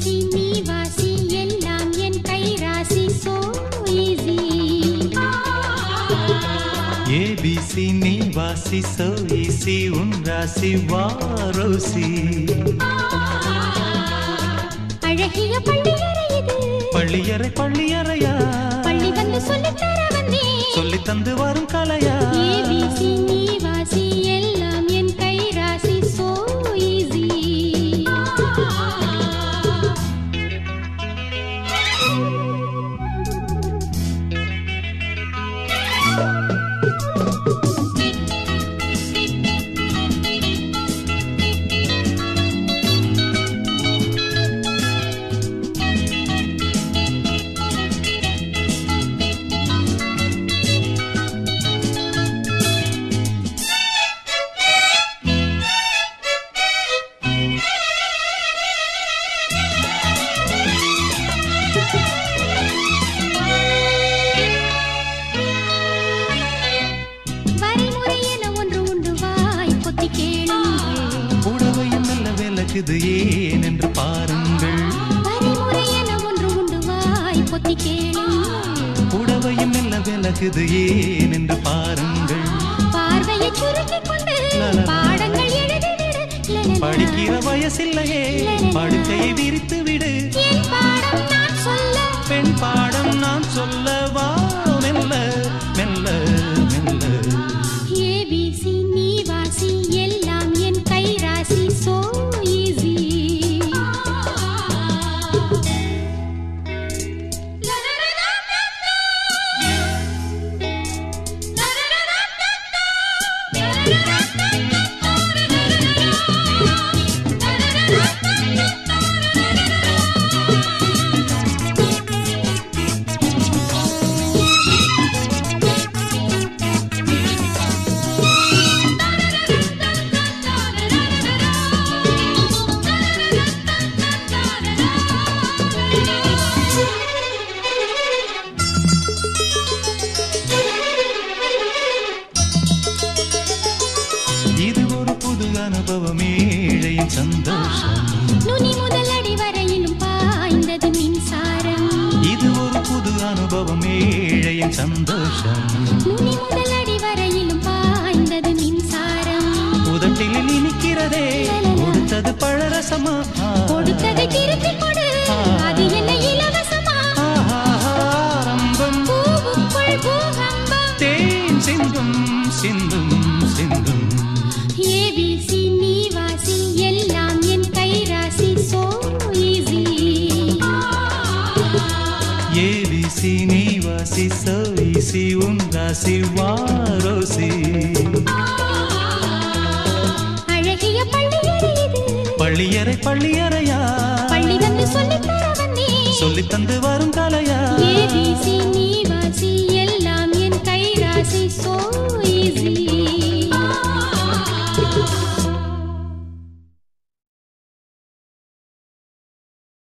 ABC நீ வாசி எல்லாம் என் கை ராசி சோ ஈஸி ஏபிசி நீ வாசி சோ ஈசி உன் ராசி வாரோசி அழகிய பள்ளியறை இது பள்ளியறை பள்ளியறையா பள்ளி வந்து சொல்லித் தர வந்தேன் சொல்லி தந்து வரும் கலையா ஏபிசி நீ வாசி எல்லாம் என் கை ராசி சோ ஈஸி வரைமுறை என ஒன்று உண்டு வாய் பொத்தி கேளுங்கள் புடவையும் நல்ல விளக்குது ஏன் என்று பாருங்கள் வரைமுறை என ஒன்று உண்டு வாய் பொத்தி கேளுங்கள் புடவையும் நல்ல விளக்குது ஏன் என்று பாருங்கள் பார்வையை சுருக்கிக் கொண்டு லலலா. பாடங்கள் எழுதிவிடு லலலா. படிக்கிற வயசில்லையே படுக்கையை விரித்து விடு என் பாடம் நான் சொல்ல பெண் பாடம் நான் சொல்லவா மெல்ல மெல்ல மெல்ல ஏபிசி நீ வாசி எல்லாம் என் கை ராசி சோ ஈஸி இது ஒரு புது அனுபவம் ஏழையின் சந்தோஷம் நுனி முதல் அடி வரையிலும் பாய்ந்தது மின்சாரம் இது ஒரு புது அனுபவம் ஏழையின் சந்தோஷம் நுனி முதல் அடி வரையிலும் பாய்ந்தது மின்சாரம் உதட்டில் இனிக்கிறதே கொடுத்தது பழரசமா கொடுத்ததை திருப்பி கொடு அது என்ன இலவசமா ஆரம்பம் பூவுக்குள் பூகம்பம் தேன் சிந்தும் சிந்தும் சிந்தும் ஏபிசி நீ வாசி எல்லாம் என் கை ராசி சோ ஈஸி ஏவிசி நீ வாசி சோயிசி உன் ராசி வாரோசி அழகிய பள்ளியறை இது பள்ளியறை பள்ளியறையா பள்ளி வந்து சொல்லித் தர வந்தேன் சொல்லி தந்து